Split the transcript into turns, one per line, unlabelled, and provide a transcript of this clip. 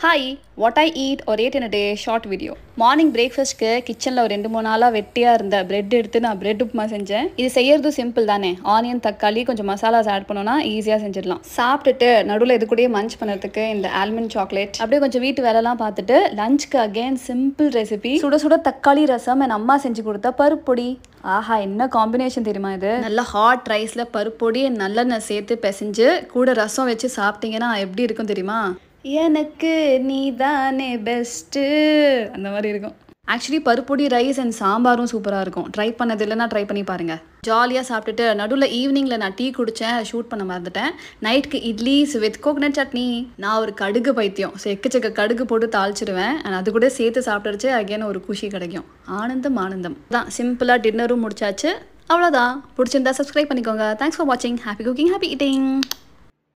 hi what I eat ஒரு ate in day short video morning பிரேக்ஃபாஸ்ட்க்கு கிச்சனில் ஒரு ரெண்டு மூணு நாளாக வெட்டியாக இருந்த பிரெட் எடுத்து நான் பிரெட் உப்புமா செஞ்சேன் இது செய்யறதும் சிம்பிள் தானே ஆனியன் தக்காளி கொஞ்சம் மசாலாஸ் ஆட் பண்ணோன்னா ஈஸியாக செஞ்சிடலாம் சாப்பிட்டுட்டு நடுவில் இது கூடயே மஞ்ச் பண்ணுறதுக்கு இந்த ஆல்மண்ட் சாக்லேட் அப்படியே கொஞ்சம் வீட்டு வேலைலாம் பார்த்துட்டு லஞ்சுக்கு அகைன் சிம்பிள் ரெசிபி சுட சுட தக்காளி ரசம் என் அம்மா செஞ்சு கொடுத்த பருப்பொடி ஆஹா என்ன காம்பினேஷன் தெரியுமா இது நல்ல ஹாட் ரைஸில் பருப்பொடி நல்லெண்ணெய் சேர்த்து பிசைஞ்சு கூட ரசம் வச்சு சாப்பிட்டீங்கன்னா எப்படி இருக்கும் தெரியுமா எனக்கு நீ தானே பெஸ்ட்டு அந்த மாதிரி இருக்கும் ஆக்சுவலி பருப்பொடி ரைஸ் அண்ட் சாம்பாரும் சூப்பராக இருக்கும் ட்ரை பண்ணது இல்லைன்னா ட்ரை பண்ணி பாருங்கள் ஜாலியாக சாப்பிட்டுட்டு நடுவில் ஈவினிங்கில் நான் டீ குடித்தேன் ஷூட் பண்ண மறந்துட்டேன் நைட்டுக்கு இட்லிஸ் வித் கோகனட் சட்னி நான் ஒரு கடுகு பைத்தியம் ஸோ எக்கச்சக்க கடுகு போட்டு தாளிச்சிடுவேன் அண்ட் அது கூட சேர்த்து சாப்பிட்டுருச்சு அகைன் ஒரு குஷி கிடைக்கும் ஆனந்தம் ஆனந்தம் தான் சிம்பிளாக டின்னரும் முடிச்சாச்சு அவ்வளோதான் பிடிச்சிருந்தா சப்ஸ்கிரைப் பண்ணிக்கோங்க தேங்க்ஸ் ஃபார் வாட்சிங் ஹாப்பி குக்கிங் ஹாப்பி ஈட்டிங்